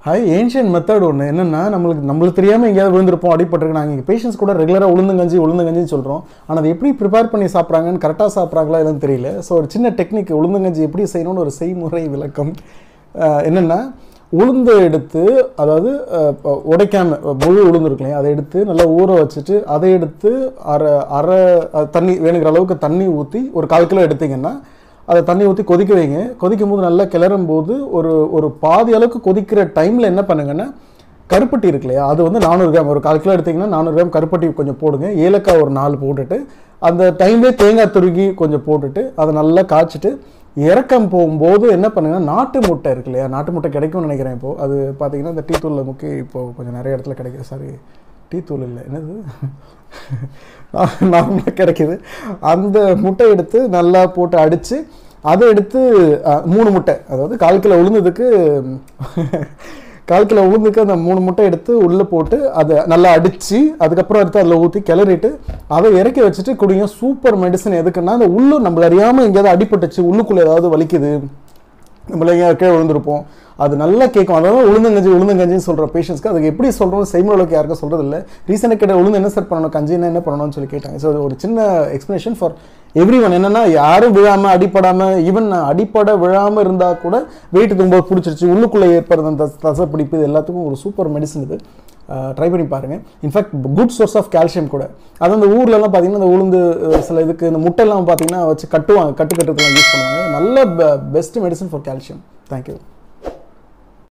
high ancient method ஒன்று என்னென்னா நம்மளுக்கு நம்மளுக்கு தெரியாமல் எங்கேயாவது விழுந்திருப்போம் அடிபட்டிருக்கு நாங்கள் இங்கே பேஷண்ட்ஸ் கூட ரெகுலராக உளுந்தங்கஞ்சி உளுந்தங்கஞ்சின்னு சொல்கிறோம் ஆனால் அதை எப்படி ப்ரிப்பேர் பண்ணி சாப்பிட்றாங்கன்னு கரெக்டாக சாப்பிட்றாங்களா இல்லைன்னு தெரியல ஸோ ஒரு சின்ன டெக்னிக் உளுந்தங்கஞ்சி எப்படி செய்யணும்னு ஒரு செய்முறை விளக்கம் அஹ், என்னென்னா உளுந்து எடுத்து அதாவது அஹ், ப- உடைக்காம முழு உளுந்து இருக்கு இல்லையா அதை எடுத்து நல்லா ஊற வச்சுட்டு அதை எடுத்து அரை அரை அஹ், தண்ணி வேணுங்கிற அளவுக்கு தண்ணி ஊற்றி ஒரு கால் கிலோ எடுத்தீங்கன்னா அதை தண்ணி ஊற்றி கொதிக்க வைங்க கொதிக்கும் போது நல்லா கிளறும் போது ஒரு ஒரு பாதி அளவுக்கு கொதிக்கிற டைமில் என்ன பண்ணுங்கன்னா கருப்பட்டி இருக்கு இல்லையா அது வந்து நானூறு கிராம் ஒரு கால் கிலோ எடுத்தீங்கன்னா நானூறு கிராம் கருப்பட்டி கொஞ்சம் போடுங்க ஏலக்காய் ஒரு நாலு போட்டுட்டு அந்த டைம்லேயே தேங்காய் துருகி கொஞ்சம் போட்டுட்டு அதை நல்லா காய்ச்சிட்டு இறக்கம் போகும்போது என்ன பண்ணுங்கன்னா நாட்டு முட்டை இருக்கு இல்லையா நாட்டு முட்டை கிடைக்கும்னு நினைக்கிறேன் இப்போ அது பார்த்தீங்கன்னா இந்த டீ தூளில் முக்கி இப்போ கொஞ்சம் நிறைய இடத்துல கிடைக்குது சாரி டீ தூள் இல்லை என்னது நார்மலாக கிடைக்குது அந்த முட்டை எடுத்து நல்லா போட்டு அடித்து அதை எடுத்து அஹ், மூணு முட்டை அதாவது கால் கிலோ உளுந்ததுக்கு கால் கிலோ உளுந்துக்கு அந்த மூணு முட்டை எடுத்து உள்ளே போட்டு அதை நல்லா அடித்து அதுக்கப்புறம் எடுத்து அதில் ஊற்றி கிளறிட்டு அதை இறக்கி வச்சுட்டு குடிங்க சூப்பர் மெடிசன் எதுக்குன்னா அந்த உள்ளு நம்மள அறியாமல் எங்கேயாவது அடிபட்டுச்சு உள்ளுக்குள்ளே ஏதாவது வலிக்குது நம்மள எங்கேயாவது கீழே விழுந்திருப்போம் அது நல்லா கேட்கும் அதாவது உளுந்தங்கஞ்சி உளுந்தங்கஞ்சின்னு சொல்கிற பேஷண்ட்ஸ்க்கு அதுக்கு எப்படி சொல்கிறோம் செய்முறைக்கு யாருக்கும் சொல்கிறது இல்லை ரீசெண்டாக கேட்ட உளுந்து என்ன சார் பண்ணணும் கஞ்சின்னா என்ன பண்ணணும்னு சொல்லி கேட்டாங்க ஸோ ஒரு சின்ன எக்ஸ்ப்ளனேஷன் ஃபார் எவ்ரி ஒன் என்னன்னா யாரும் விழாமல் அடிப்படாமல் ஈவன் அடிப்பட விழாமல் இருந்தால் கூட வெயிட் தும்போது பிடிச்சிருச்சு உள்ளுக்குள்ளே ஏற்படுற அந்த தசை பிடிப்பு இது எல்லாத்துக்கும் ஒரு சூப்பர் மெடிசன் இது ட்ரை பண்ணி பாருங்கள் in fact good source of calcium கூட அது அந்த ஊர்லலாம் பார்த்தீங்கன்னா இந்த உளுந்து அஹ், சில இதுக்கு இந்த முட்டைலாம் பார்த்தீங்கன்னா வச்சு கட்டுவாங்க கட்டு கட்டுறதுலாம் யூஸ் பண்ணுவாங்க நல்ல best medicine for calcium thank you